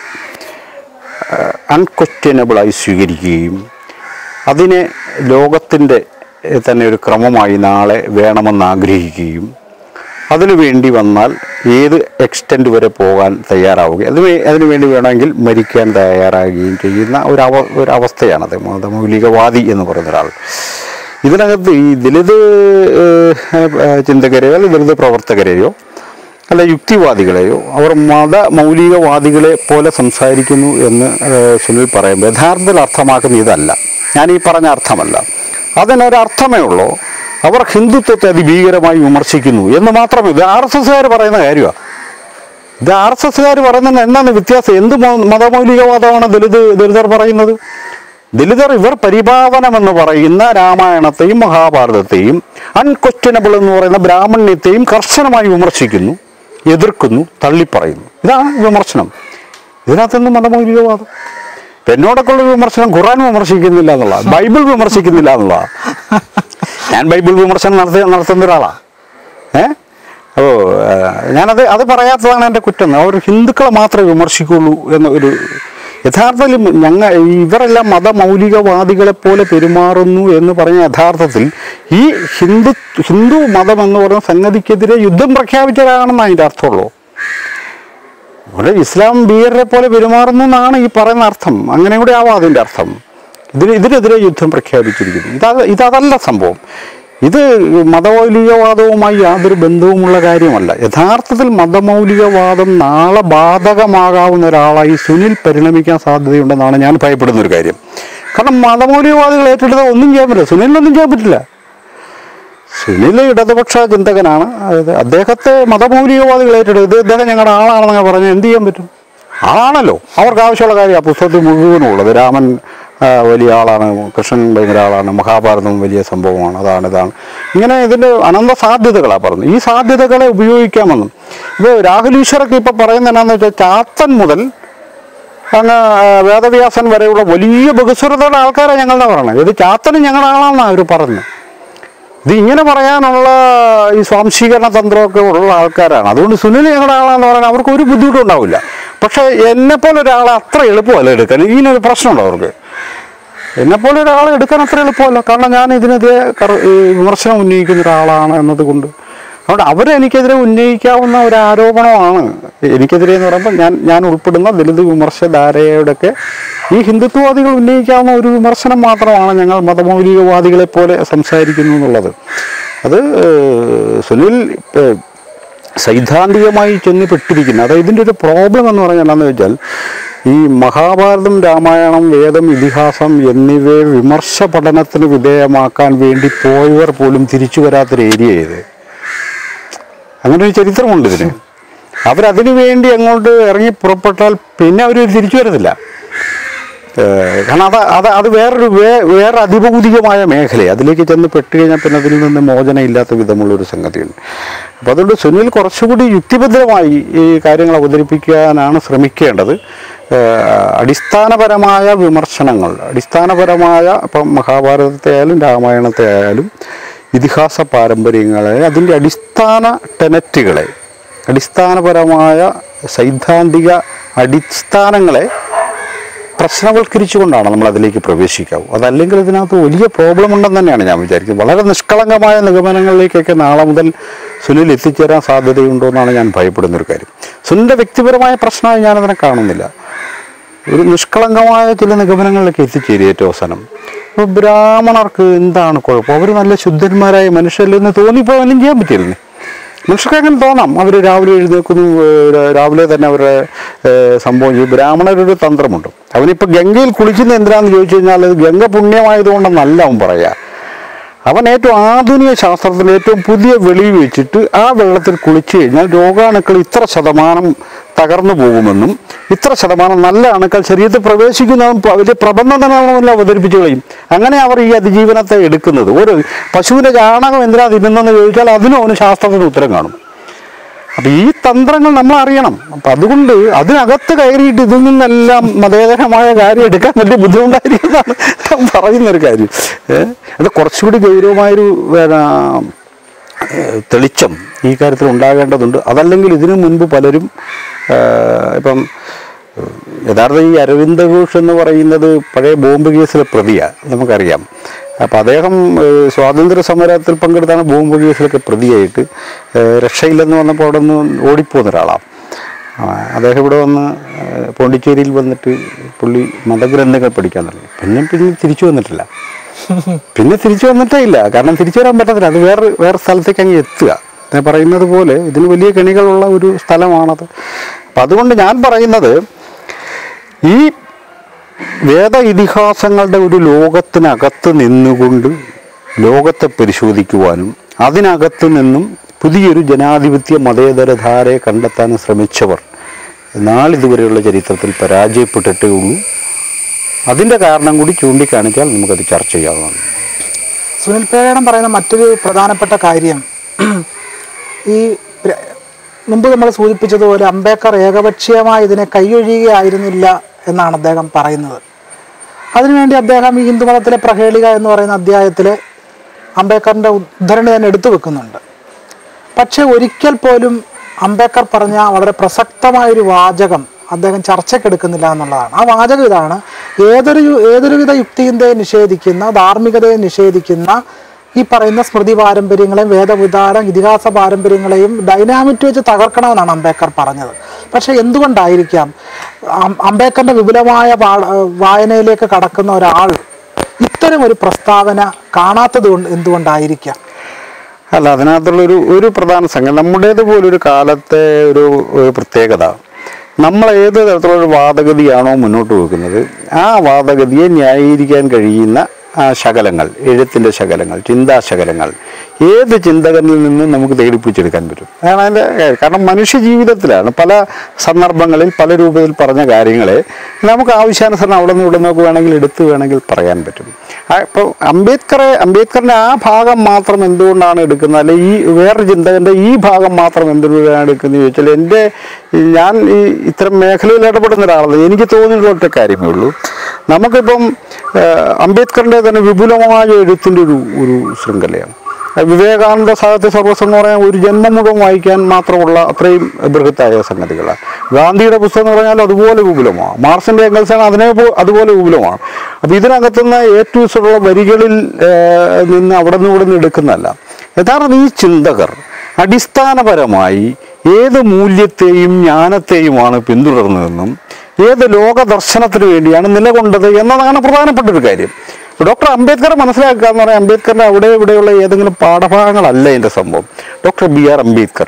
S2: അൺക്വസ്റ്റ്യനബിളായി സ്വീകരിക്കുകയും അതിനെ ലോകത്തിൻ്റെ തന്നെ ഒരു ക്രമമായി നാളെ വേണമെന്ന് ആഗ്രഹിക്കുകയും അതിനു വേണ്ടി വന്നാൽ ഏത് എക്സ്റ്റെൻറ്റ് വരെ പോകാൻ തയ്യാറാവുകയും അതിന് വേ- അതിനു വേണ്ടി വേണമെങ്കിൽ മരിക്കാൻ തയ്യാറാകുകയും ചെയ്യുന്ന ഒരു അവ ഒരു അവസ്ഥയാണത് മതമൗലികവാദി എന്ന് പറയുന്ന ഒരാൾ ഇതിനകത്ത് ഈ ദലിത് ഏഹ്, ഏഹ്, ചിന്തകരെയോ അല്ലെങ്കിൽ ദലിത് പ്രവർത്തകരെയോ അല്ല യുക്തിവാദികളെയോ അവർ മത മൗലികവാദികളെ പോലെ സംസാരിക്കുന്നു എന്ന് ഏഹ്, സുനിൽ പറയുമ്പോൾ യഥാർത്ഥത്തിൽ അർത്ഥമാക്കുന്ന ഇതല്ല ഞാൻ ഈ പറഞ്ഞ അർത്ഥമല്ല അതിനൊരർത്ഥമേ ഉള്ളൂ അവർ ഹിന്ദുത്വത്തെ അതിഭീകരമായി വിമർശിക്കുന്നു എന്ന് മാത്രമേ ഇത് ആർ എസ് എസ്സുകാർ പറയുന്ന കാര്യമാണ് ഇത് ആർ എസ് എസ്സുകാർ പറയുന്നത് എന്താണ് വ്യത്യാസം എന്ത് മ- മതമൗലികവാദമാണ് ദലിത് ദലിതർ പറയുന്നത് ദലിതർ ഇവർ പരിപാവനമെന്ന് പറയുന്ന രാമായണത്തെയും മഹാഭാരതത്തെയും അൺക്വസ്റ്റ്യനബിൾ എന്ന് പറയുന്ന ബ്രാഹ്മണ്യത്തെയും കർശനമായി വിമർശിക്കുന്നു എതിർക്കുന്നു തള്ളിപ്പറയുന്നു ഇതാണ് വിമർശനം ഇതിനകത്തൊന്നും മതമൗലികവാദം ഇപ്പൊ എന്നോടൊക്കെ ഉള്ള വിമർശനം ഖുറാൻ വിമർശിക്കുന്നില്ല എന്നുള്ള ബൈബിൾ വിമർശിക്കുന്നില്ല എന്നുള്ള ഞാൻ ബൈബിൾ വിമർശനം നടത്തി നടത്തുന്ന ഒരാളാണ് ഏ ഓ ഞാനത് അത് പറയാത്തതാണ് എൻ്റെ കുറ്റം അവർ ഹിന്ദുക്കളെ മാത്രമേ വിമർശിക്കുള്ളൂ എന്ന ഒരു യഥാർത്ഥത്തിൽ ഞങ്ങൾ ഇവരെല്ലാം മതമൗലികവാദികളെ പോലെ പെരുമാറുന്നു എന്ന് പറഞ്ഞ യഥാർത്ഥത്തിൽ ഈ ഹിന്ദു ഹിന്ദു മതം എന്ന് പറയുന്ന സംഗതിക്കെതിരെ യുദ്ധം പ്രഖ്യാപിച്ചതാണെന്ന് അതിൻ്റെ അർത്ഥമുള്ളൂ ഇവിടെ ഇസ്ലാം ഭീകരരെ പോലെ പെരുമാറുന്നു എന്നാണ് ഈ പറയുന്ന അർത്ഥം അങ്ങനെ കൂടെ ആവാം അതിൻ്റെ അർത്ഥം ഇതിന് ഇതിനെതിരെ യുദ്ധം പ്രഖ്യാപിച്ചിരിക്കുന്നു ഇതാ ഇതല്ല സംഭവം ഇത് മതമൗലികവാദവുമായി യാതൊരു ബന്ധവുമുള്ള കാര്യമല്ല യഥാർത്ഥത്തിൽ മതമൗലികവാദം നാളെ ബാധകമാകാവുന്ന ഒരാളായി സുനിൽ പരിണമിക്കാൻ സാധ്യതയുണ്ടെന്നാണ് ഞാൻ ഭയപ്പെടുന്ന ഒരു കാര്യം കാരണം മതമൗലികവാദികൾ ഏറ്റെടുത്താൽ ഒന്നും ചെയ്യാൻ പറ്റില്ല സുനിലിനൊന്നും ചെയ്യാൻ പറ്റില്ല സുനിൽ ഇടതുപക്ഷ ചിന്തകനാണ് അതായത് അദ്ദേഹത്തെ മതമൗലികവാദികൾ ഏറ്റെടുത്ത് ഇദ്ദേഹം ഞങ്ങളുടെ ആളാണെന്നൊക്കെ പറഞ്ഞ് എന്ത് ചെയ്യാൻ പറ്റും ആളാണല്ലോ അവർക്ക് ആവശ്യമുള്ള കാര്യം ആ പുസ്തകത്തിൽ മുഴുവനും ഉള്ളത് രാമൻ ആ, വലിയ ആളാണ് കൃഷ്ണൻ ഭയങ്കര ആളാണ് മഹാഭാരതം വലിയ സംഭവമാണ് അതാണ് ഇതാണ് ഇങ്ങനെ ഇതിൻ്റെ അനന്ത സാധ്യതകളാണ് പറഞ്ഞത് ഈ സാധ്യതകളെ ഉപയോഗിക്കാമെന്നും ഇത് രാഹുൽ ഈശ്വറൊക്കെ ഇപ്പോൾ പറയുന്നത് എന്നാന്ന് വെച്ചാൽ ചാത്തൻ മുതൽ അങ്ങ് ആ, വേദവ്യാസൻ വരെയുള്ള വലിയ ബഹുസ്വരതയുടെ ആൾക്കാരാണ് ഞങ്ങളുടെ പറയുന്നത് ഇത് ചാത്തനും ഞങ്ങളുടെ ആളാണെന്നാണ് അവർ പറഞ്ഞത് ഇത് ഇങ്ങനെ പറയാനുള്ള ഈ സ്വാംശീകരണ തന്ത്രമൊക്കെ ഉള്ള ആൾക്കാരാണ് അതുകൊണ്ട് സുനിൽ ഞങ്ങളുടെ ആളാന്ന് പറയാൻ അവർക്ക് ഒരു ബുദ്ധിമുട്ടും ഉണ്ടാവില്ല പക്ഷേ എന്നെപ്പോലെ ഒരാളെ അത്ര എളുപ്പമല്ല എടുക്കാൻ ഇതിനൊരു പ്രശ്നമുണ്ടോ അവർക്ക് എന്നെപ്പോലെ ഒരാളെ എടുക്കാൻ അത്ര എളുപ്പമല്ല കാരണം ഞാൻ ഇതിനെതിരെ കറ- ഈ വിമർശനം ഉന്നയിക്കുന്ന ഒരാളാണ് എന്നതുകൊണ്ട് അതുകൊണ്ട് അവരെനിക്കെതിരെ ഉന്നയിക്കാവുന്ന ഒരു ആരോപണമാണ് എനിക്കെതിരെ എന്ന് പറയുമ്പോൾ ഞാൻ ഞാൻ ഉൾപ്പെടുന്ന ദലിത് വിമർശധാരയുടെയൊക്കെ ഈ ഹിന്ദുത്വവാദികൾ ഉന്നയിക്കാവുന്ന ഒരു വിമർശനം മാത്രമാണ് ഞങ്ങൾ മതമൗലികവാദികളെ പോലെ സംസാരിക്കുന്നു എന്നുള്ളത് അത് ഏഹ്, സുനിൽ ഏഹ്, സൈദ്ധാന്തികമായി ചെന്ന് പെട്ടിരിക്കുന്നത് അതായത് ഇതിൻ്റെ ഒരു പ്രോബ്ലം എന്ന് പറഞ്ഞാൽ എന്താണെന്ന് വെച്ചാൽ ഈ മഹാഭാരതം രാമായണം വേദം ഇതിഹാസം എന്നിവയെ വിമർശ പഠനത്തിന് വിധേയമാക്കാൻ വേണ്ടി പോയവർ പോലും തിരിച്ചു വരാത്തൊരു ഏരിയ ഇത് അങ്ങനെ ഒരു ചരിത്രമുണ്ട് ഇതിന് അവരതിനു വേണ്ടി അങ്ങോട്ട് ഇറങ്ങി പുറപ്പെട്ടാൽ പിന്നെ അവർ തിരിച്ചു വരത്തില്ല ഏഹ് കാരണം അത് അത് അത് വേറൊരു വേ വേറെ അതിഭൗതികമായ മേഖലയാണ് അതിലേക്ക് ചെന്ന് പെട്ട് കഴിഞ്ഞാൽ പിന്നെ അതിൽ നിന്ന് മോചനം ഇല്ലാത്ത വിധമുള്ളൊരു സംഗതിയുണ്ട് അപ്പോൾ അതുകൊണ്ട് സുനിൽ കുറച്ചുകൂടി യുക്തിഭദ്രമായി ഈ കാര്യങ്ങൾ അവതരിപ്പിക്കാനാണ് ശ്രമിക്കേണ്ടത് ഏഹ് അടിസ്ഥാനപരമായ വിമർശനങ്ങൾ അടിസ്ഥാനപരമായ ഇപ്പം മഹാഭാരതത്തെ ആയാലും രാമായണത്തെ ആയാലും ഇതിഹാസ പാരമ്പര്യങ്ങളെ അതിൻ്റെ അടിസ്ഥാന ടെനറ്റുകളെ അടിസ്ഥാനപരമായ സൈദ്ധാന്തിക അടിസ്ഥാനങ്ങളെ പ്രശ്നവൽക്കരിച്ചുകൊണ്ടാണ് നമ്മൾ അതിലേക്ക് പ്രവേശിക്കാവൂ അതല്ലെങ്കിൽ ഇതിനകത്ത് വലിയ പ്രോബ്ലം ഉണ്ടെന്ന് തന്നെയാണ് ഞാൻ വിചാരിക്കുന്നത് വളരെ നിഷ്കളങ്കമായ നിഗമനങ്ങളിലേക്കൊക്കെ നാളെ മുതൽ സുനിൽ എത്തിച്ചേരാൻ സാധ്യതയുണ്ടോ എന്നാണ് ഞാൻ ഭയപ്പെടുന്ന ഒരു കാര്യം സുനിലിൻ്റെ വ്യക്തിപരമായ പ്രശ്നമായി ഞാനതിനെ കാണുന്നില്ല ഒരു നിഷ്കളങ്കമായ ചില നിഗമനങ്ങളിലേക്ക് എത്തിച്ചേരും ഏറ്റവും അവസാനം അപ്പോൾ ബ്രാഹ്മണർക്ക് എന്താണ് കുഴപ്പം അവർ നല്ല ശുദ്ധന്മാരായ മനുഷ്യരില്ലെന്ന് തോന്നിപ്പോയാലും ചെയ്യാൻ പറ്റില്ലേ മനുഷ്യർക്ക് അങ്ങനെ തോന്നാം അവർ രാവിലെ എഴുന്നേക്കുന്നു ഏഹ് രാവിലെ തന്നെ അവരുടെ ഏഹ് സംഭവം ചെയ്യും ബ്രാഹ്മണരൊരു തന്ത്രമുണ്ട് അവനിപ്പോൾ ഗംഗയിൽ കുളിക്കുന്ന എന്തിനാന്ന് ചോദിച്ചു കഴിഞ്ഞാൽ അത് ഗംഗ പുണ്യമായതുകൊണ്ടെന്നല്ല അവൻ പറയുക അവൻ ഏറ്റവും ആധുനിക ശാസ്ത്രത്തിൽ ഏറ്റവും പുതിയ വെളിവ് വെച്ചിട്ട് ആ വെള്ളത്തിൽ കുളിച്ചു കഴിഞ്ഞാൽ രോഗാണുക്കൾ ഇത്ര ശതമാനം തകർന്നു പോകുമെന്നും ഇത്ര ശതമാനം നല്ല അണുക്കൾ ശരീരത്തിൽ പ്രവേശിക്കുന്നതും പ- വലിയ പ്രബന്ധം തന്നെ അവതരിപ്പിച്ചു കളയും അങ്ങനെ അവർ ഈ അതിജീവനത്തെ എടുക്കുന്നത് ഒരു പശുവിൻ്റെ ചാണകം എന്തിനാ തിന്നുന്നതെന്ന് ചോദിച്ചാൽ അതിനും അവന് ശാസ്ത്രത്തിന് ഉത്തരം കാണും അപ്പൊ ഈ തന്ത്രങ്ങൾ നമ്മൾ അറിയണം അപ്പൊ അതുകൊണ്ട് അതിനകത്ത് കയറിയിട്ട് ഇതിൽ നിന്നെല്ലാം മതേതരമായ കാര്യം എടുക്കാൻ വലിയ ബുദ്ധിമുട്ടായിരിക്കുന്നതാണ് ഞാൻ പറയുന്നൊരു കാര്യം ഏഹ് അത് കുറച്ചുകൂടി ഗൗരവമായൊരു പിന്നെ, ഏഹ് തെളിച്ചം ഈ കാര്യത്തിൽ ഉണ്ടാകേണ്ടതുണ്ട് അതല്ലെങ്കിൽ ഇതിനു മുൻപ് പലരും ഏഹ് ഇപ്പം ഏഹ് യഥാർത്ഥ ഈ അരവിന്ദ ഘോഷ് എന്ന് പറയുന്നത് പഴയ ബോംബ് കേസിലെ പ്രതിയാണ് നമുക്കറിയാം അപ്പം അദ്ദേഹം ഏഹ് സ്വാതന്ത്ര്യ സമരത്തിൽ പങ്കെടുത്താണ് ബോംബ് കേസിലൊക്കെ പ്രതിയായിട്ട് ഏഹ് രക്ഷയില്ലെന്ന് വന്നപ്പോൾ അവിടെ നിന്ന് ഓടിപ്പോകുന്ന ഒരാളാണ് ആ, അദ്ദേഹം ഇവിടെ വന്ന് ഏഹ് പോണ്ടിച്ചേരിയിൽ വന്നിട്ട് പുള്ളി മതഗ്രന്ഥങ്ങൾ പഠിക്കാൻ തുടങ്ങി പിന്നെ പിന്നെ തിരിച്ചു വന്നിട്ടില്ല പിന്നെ തിരിച്ചു വന്നിട്ടേ ഇല്ല കാരണം തിരിച്ചു വരാൻ പറ്റത്തില്ല അത് വേറെ വേറെ സ്ഥലത്തേക്ക് അങ്ങ് എത്തുക നേരത്തെ പറയുന്നത് പോലെ ഇതിന് വലിയ കെണികളുള്ള ഒരു സ്ഥലമാണത് അപ്പം അതുകൊണ്ട് ഞാൻ പറയുന്നത് ഈ വേദ ഇതിഹാസങ്ങളുടെ ഒരു ലോകത്തിനകത്ത് നിന്നുകൊണ്ട് ലോകത്തെ പരിശോധിക്കുവാനും അതിനകത്ത് നിന്നും പുതിയൊരു ജനാധിപത്യ മതേതര ധാരയെ കണ്ടെത്താനും ശ്രമിച്ചവർ നാളിതുവരെയുള്ള ചരിത്രത്തിൽ പരാജയപ്പെട്ടിട്ടേ ഉള്ളൂ അതിൻ്റെ കാരണം കൂടി ചൂണ്ടിക്കാണിച്ചാൽ നമുക്കത് ചർച്ച ചെയ്യാവുന്നതാണ്
S1: സുനിൽ പേടം പറയുന്ന മറ്റൊരു പ്രധാനപ്പെട്ട കാര്യം ഈ പ്ര- മുമ്പ് നമ്മൾ സൂചിപ്പിച്ചതുപോലെ അംബേദ്കർ ഏകപക്ഷീയമായി ഇതിനെ കൈയൊഴിയുകയായിരുന്നില്ല എന്നാണ് അദ്ദേഹം പറയുന്നത് അതിനുവേണ്ടി അദ്ദേഹം ഈ ഹിന്ദുമതത്തിലെ പ്രഹേളിക എന്ന് പറയുന്ന അധ്യായത്തിൽ അംബേദ്കറിൻ്റെ ഉദ്ധരണി തന്നെ എടുത്തു വെക്കുന്നുണ്ട് പക്ഷെ ഒരിക്കൽ പോലും അംബേദ്കർ പറഞ്ഞ വളരെ പ്രസക്തമായൊരു വാചകം അദ്ദേഹം ചർച്ചയ്ക്കെടുക്കുന്നില്ല എന്നുള്ളതാണ് ആ വാചകം ഇതാണ് ഏതൊരു യു- ഏതൊരുവിധ യുക്തിയെ നിഷേധിക്കുന്ന ധാർമ്മികതയെ നിഷേധിക്കുന്ന ഈ പറയുന്ന സ്മൃതി പാരമ്പര്യങ്ങളെയും വേദവിധാന ഇതിഹാസ പാരമ്പര്യങ്ങളെയും ഡൈനാമിറ്റ് വെച്ച് തകർക്കണമെന്നാണ് അംബേദ്കർ പറഞ്ഞത് പക്ഷെ എന്തുകൊണ്ടായിരിക്കാം അം- അംബേദ്കറിന്റെ വിപുലമായ പാ- വായനയിലേക്ക് കടക്കുന്ന ഒരാൾ ഇത്തരം ഒരു പ്രസ്താവന കാണാത്തത് കൊണ്ട് എന്തുകൊണ്ടായിരിക്കാം
S2: അല്ല അതിനകത്തുള്ളൊരു ഒരു പ്രധാന സംഗതി നമ്മുടേത് പോലൊരു കാലത്തെ ഒരു ഒരു പ്രത്യേകത നമ്മൾ ഏത് തരത്തിലുള്ള വാദഗതിയാണോ മുന്നോട്ട് വെക്കുന്നത് ആ വാദഗതിയെ ന്യായീകരിക്കാൻ കഴിയുന്ന ആ ശകലങ്ങൾ എഴുത്തിൻ്റെ ശകലങ്ങൾ ചിന്താശകലങ്ങൾ ഏത് ചിന്തകനിൽ നിന്നും നമുക്ക് തേടിപ്പിച്ചെടുക്കാൻ പറ്റും അതാണ് അതിൻ്റെ കാര്യം. കാരണം മനുഷ്യ ജീവിതത്തിലാണ് പല സന്ദർഭങ്ങളിൽ പല രൂപത്തിൽ പറഞ്ഞ കാര്യങ്ങളെ നമുക്ക് ആവശ്യാനുസരണം അവിടെ നിന്ന് ഇവിടെ നിന്നൊക്കെ വേണമെങ്കിൽ എടുത്ത് വേണമെങ്കിൽ പറയാൻ പറ്റും ആ, ഇപ്പോൾ അംബേദ്കറെ അംബേദ്കറിൻ്റെ ആ ഭാഗം മാത്രം എന്തുകൊണ്ടാണ് എടുക്കുന്നത് അല്ലെ ഈ വേറൊരു ചിന്തകൻ്റെ ഈ ഭാഗം മാത്രം എന്തുകൊണ്ടാണ് എടുക്കുന്നത് ചോദിച്ചാൽ എൻ്റെ ഈ ഞാൻ ഈ ഇത്തരം മേഖലയിൽ ഇടപെടുന്ന ഒരാളല്ല എനിക്ക് തോന്നിയിട്ടുള്ള ഒറ്റ കാര്യമേ ഉള്ളൂ നമുക്കിപ്പം ആ, അംബേദ്കറിൻ്റെ തന്നെ വിപുലമായ എഴുത്തിൻ്റെ ഒരു ഒരു ശൃംഖലയാണ് വിവേകാനന്ദ സാഹിത്യ സർവസ്വം എന്ന് പറയാൻ ഒരു ജന്മം മുഴുവൻ വായിക്കാൻ മാത്രമുള്ള അത്രയും ബൃഹത്തായ സംഗതികളാണ് ഗാന്ധിയുടെ പുസ്തകം എന്ന് പറഞ്ഞാൽ അതുപോലെ വിപുലമാണ് മാർസിന്റെ എംഗൽസാണ് അതിനെ പോ- അതുപോലെ വിപുലമാണ് അപ്പോൾ ഇതിനകത്തുനിന്ന് ഏറ്റവും ഇഷ്ടമുള്ള വരികളിൽ ഏർ, നിന്ന് അവിടെ നിന്ന് ഇവിടെ നിന്ന് എടുക്കുന്നതല്ല യഥാർത്ഥം ഈ ചിന്തകർ അടിസ്ഥാനപരമായി ഏത് മൂല്യത്തെയും ജ്ഞാനത്തെയുമാണ് പിന്തുടർന്നതെന്നും ഏത് ലോക ദർശനത്തിന് വേണ്ടിയാണ് നിലകൊണ്ടത് എന്നതാണ് പ്രധാനപ്പെട്ട ഒരു കാര്യം ഡോക്ടർ അംബേദ്കർ മനസ്സിലാക്കുക എന്ന് പറയാൻ അംബേദ്കറിന്റെ അവിടെ ഇവിടെയുള്ള ഏതെങ്കിലും പാഠഭാഗങ്ങളല്ല എൻ്റെ സംഭവം ഡോക്ടർ ബി ആർ അംബേദ്കർ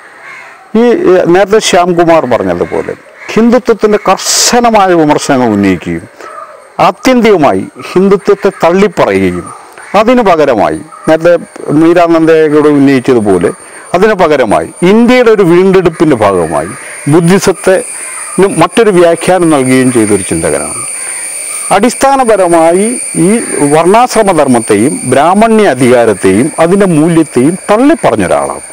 S2: ഈ ഏഹ്, നേരത്തെ ശ്യാംകുമാർ പറഞ്ഞതുപോലെ ഹിന്ദുത്വത്തിൻ്റെ കർശനമായ വിമർശനങ്ങൾ ഉന്നയിക്കുകയും ആത്യന്തികമായി ഹിന്ദുത്വത്തെ തള്ളിപ്പറയുകയും അതിനു പകരമായി നേരത്തെ മീരാനന്ദയോട് ഉന്നയിച്ചതുപോലെ അതിന് പകരമായി ഇന്ത്യയുടെ ഒരു വീണ്ടെടുപ്പിൻ്റെ ഭാഗമായി ബുദ്ധിസത്തെ ന് മറ്റൊരു വ്യാഖ്യാനം നൽകുകയും ചെയ്തൊരു ചിന്തകനാണ് അടിസ്ഥാനപരമായി ഈ വർണ്ണാശ്രമധർമ്മത്തെയും ബ്രാഹ്മണ്യ അധികാരത്തെയും അതിൻ്റെ മൂല്യത്തെയും തള്ളിപ്പറഞ്ഞ ഒരാളാണ്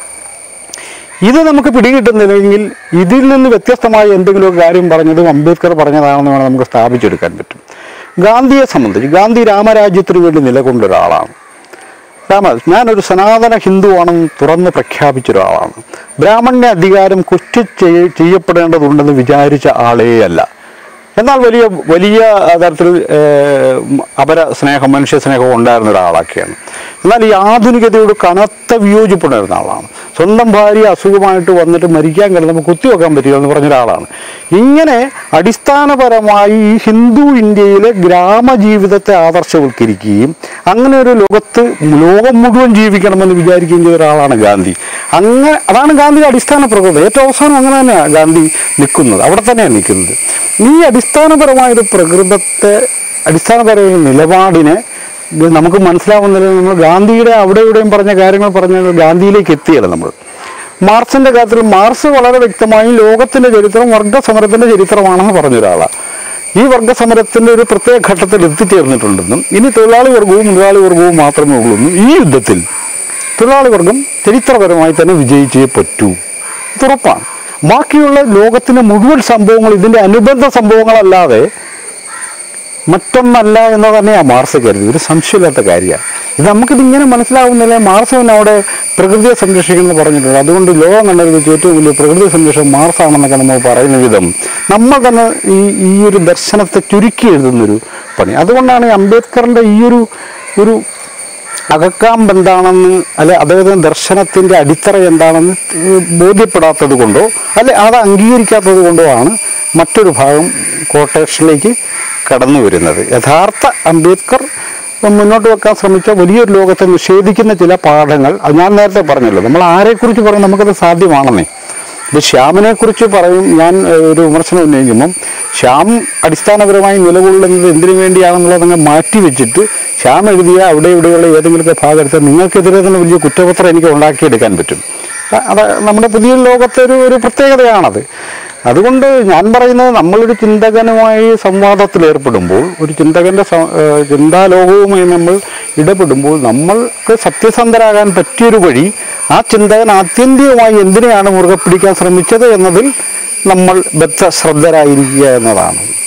S2: ഇത് നമുക്ക് പിടികിട്ടുന്നില്ലെങ്കിൽ ഇതിൽ നിന്ന് വ്യത്യസ്തമായ എന്തെങ്കിലും കാര്യം പറഞ്ഞതും അംബേദ്കർ പറഞ്ഞതാണെന്ന് വേണം നമുക്ക് സ്ഥാപിച്ചെടുക്കാൻ പറ്റും ഗാന്ധിയെ സംബന്ധിച്ച് ഗാന്ധി രാമരാജ്യത്തിന് വേണ്ടി നിലകൊണ്ട ഒരാളാണ് രാമ ഞാനൊരു സനാതന ഹിന്ദുവാണെന്ന് തുറന്ന് പ്രഖ്യാപിച്ച ഒരാളാണ് ബ്രാഹ്മണ്യ അധികാരം കുറ്റ ചെയ്യ- ചെയ്യപ്പെടേണ്ടതുണ്ടെന്ന് വിചാരിച്ച ആളേയല്ല എന്നാൽ വലിയ വലിയ തരത്തിൽ ഏഹ്, അപര സ്നേഹം മനുഷ്യ സ്നേഹം ഉണ്ടായിരുന്ന ഒരാളൊക്കെയാണ് എന്നാൽ ഈ ആധുനികതയോട് കനത്ത വിയോജിപ്പുണ്ടായിരുന്ന ആളാണ് സ്വന്തം ഭാര്യ അസുഖമായിട്ട് വന്നിട്ട് മരിക്കാൻ കിടന്നപ്പോൾ കുത്തിവെക്കാൻ പറ്റില്ല എന്ന് പറഞ്ഞ ഒരാളാണ് ഇങ്ങനെ അടിസ്ഥാനപരമായി ഈ ഹിന്ദു ഇന്ത്യയിലെ ഗ്രാമജീവിതത്തെ ആദർശവൽക്കരിക്കുകയും അങ്ങനെ ഒരു ലോകത്ത് ലോകം മുഴുവൻ ജീവിക്കണമെന്ന് വിചാരിക്കുകയും ചെയ്ത ഒരാളാണ് ഗാന്ധി അങ്ങനെ അതാണ് ഗാന്ധിയുടെ അടിസ്ഥാന പ്രകൃതി ഏറ്റവും അവസാനം അങ്ങനെ തന്നെയാണ് ഗാന്ധി നിൽക്കുന്നത് അവിടെ തന്നെയാണ് നിൽക്കുന്നത് ഈ അടിസ്ഥാനപരമായൊരു പ്രകൃതത്തെ അടിസ്ഥാനപരമായ നിലപാടിനെ ഇത് നമുക്ക് മനസ്സിലാവുന്നില്ല നമ്മൾ ഗാന്ധിയുടെ അവിടെ ഇവിടെയും പറഞ്ഞ കാര്യങ്ങൾ പറഞ്ഞ ഗാന്ധിയിലേക്ക് എത്തിയല്ല നമ്മൾ മാർക്സിന്റെ കാര്യത്തിൽ മാർക്സ് വളരെ വ്യക്തമായും ലോകത്തിന്റെ ചരിത്രം വർഗസമരത്തിന്റെ ചരിത്രമാണെന്ന് പറഞ്ഞ ഒരാളാണ് ഈ വർഗസമരത്തിന്റെ ഒരു പ്രത്യേക ഘട്ടത്തിൽ എത്തിച്ചേർന്നിട്ടുണ്ടെന്നും ഇനി തൊഴിലാളി വർഗവും മുതലാളി വർഗവും മാത്രമേ ഉള്ളൂ എന്നും ഈ യുദ്ധത്തിൽ തൊഴിലാളി വർഗം ചരിത്രപരമായി തന്നെ വിജയിച്ചേ പറ്റൂ ഇത് ഉറപ്പാണ് ബാക്കിയുള്ള ലോകത്തിന്റെ മുഴുവൻ സംഭവങ്ങൾ ഇതിന്റെ അനുബന്ധ സംഭവങ്ങളല്ലാതെ മറ്റൊന്നല്ല എന്ന് തന്നെയാണ് മാർസ് കരുതി ഒരു സംശയമില്ലാത്ത കാര്യമാണ് ഇത് നമുക്കിത് ഇങ്ങനെ മനസ്സിലാവുന്നില്ല മാർസ് തന്നെ അവിടെ പ്രകൃതിയെ സംരക്ഷിക്കുമെന്ന് പറഞ്ഞിട്ടുണ്ട് അതുകൊണ്ട് ലോകം കണ്ടതിൽ വെച്ച് ഏറ്റവും വലിയ പ്രകൃതി സംരക്ഷണം മാർസാണെന്നൊക്കെ നമ്മൾ പറയുന്ന വിധം നമ്മൾ തന്നെ ഈ ഈ ഒരു ദർശനത്തെ ചുരുക്കി എഴുതുന്നൊരു പണി അതുകൊണ്ടാണ് ഈ അംബേദ്കറിൻ്റെ ഈ ഒരു ഒരു അകക്കാമ്പ് എന്താണെന്ന് അല്ലെ അദ്ദേഹത്തിന് ദർശനത്തിൻ്റെ അടിത്തറ എന്താണെന്ന് ബോധ്യപ്പെടാത്തത് കൊണ്ടോ അല്ലെ അത് അംഗീകരിക്കാത്തത് കൊണ്ടോ ആണ് മറ്റൊരു ഭാഗം കോട്ടേഷനിലേക്ക് കടന്നു വരുന്നത് യഥാർത്ഥ അംബേദ്കർ മുന്നോട്ട് വെക്കാൻ ശ്രമിച്ച വലിയൊരു ലോകത്തെ നിഷേധിക്കുന്ന ചില പാഠങ്ങൾ അത് ഞാൻ നേരത്തെ പറഞ്ഞല്ലോ നമ്മൾ ആരെക്കുറിച്ച് പറയും നമുക്കത് സാധ്യമാണെന്നേ ഇപ്പോൾ ശ്യാമിനെ കുറിച്ച് പറയും ഞാൻ ഏഹ്, ഒരു വിമർശനം ഉന്നയിക്കുമ്പം ശ്യാം അടിസ്ഥാനപരമായി നിലകൊള്ളുന്നത് എന്തിനു വേണ്ടിയാണെന്നുള്ളതങ്ങ് മാറ്റി വെച്ചിട്ട് ശ്യാം എഴുതിയ അവിടെ ഇവിടെയുള്ള ഏതെങ്കിലുമൊക്കെ ഭാഗം എടുത്താൽ നിങ്ങൾക്കെതിരെ തന്നെ വലിയ കുറ്റപത്രം എനിക്ക് ഉണ്ടാക്കിയെടുക്കാൻ പറ്റും അ- അത് നമ്മുടെ പുതിയ ലോകത്തെ ഒരു ഒരു പ്രത്യേകതയാണത് അതുകൊണ്ട് ഞാൻ പറയുന്നത് നമ്മളൊരു ചിന്തകനുമായി സംവാദത്തിൽ ഏർപ്പെടുമ്പോൾ ഒരു ചിന്തകൻ്റെ സ- ഏഹ് ചിന്താലോകവുമായി നമ്മൾ ഇടപെടുമ്പോൾ നമ്മൾക്ക് സത്യസന്ധരാകാൻ പറ്റിയൊരു വഴി ആ ചിന്തകൻ ആത്യന്തികമായി എന്തിനെയാണ് മുറുകെ പിടിക്കാൻ ശ്രമിച്ചത് എന്നതിൽ നമ്മൾ ബദ്ധശ്രദ്ധരായിരിക്കുക എന്നതാണ്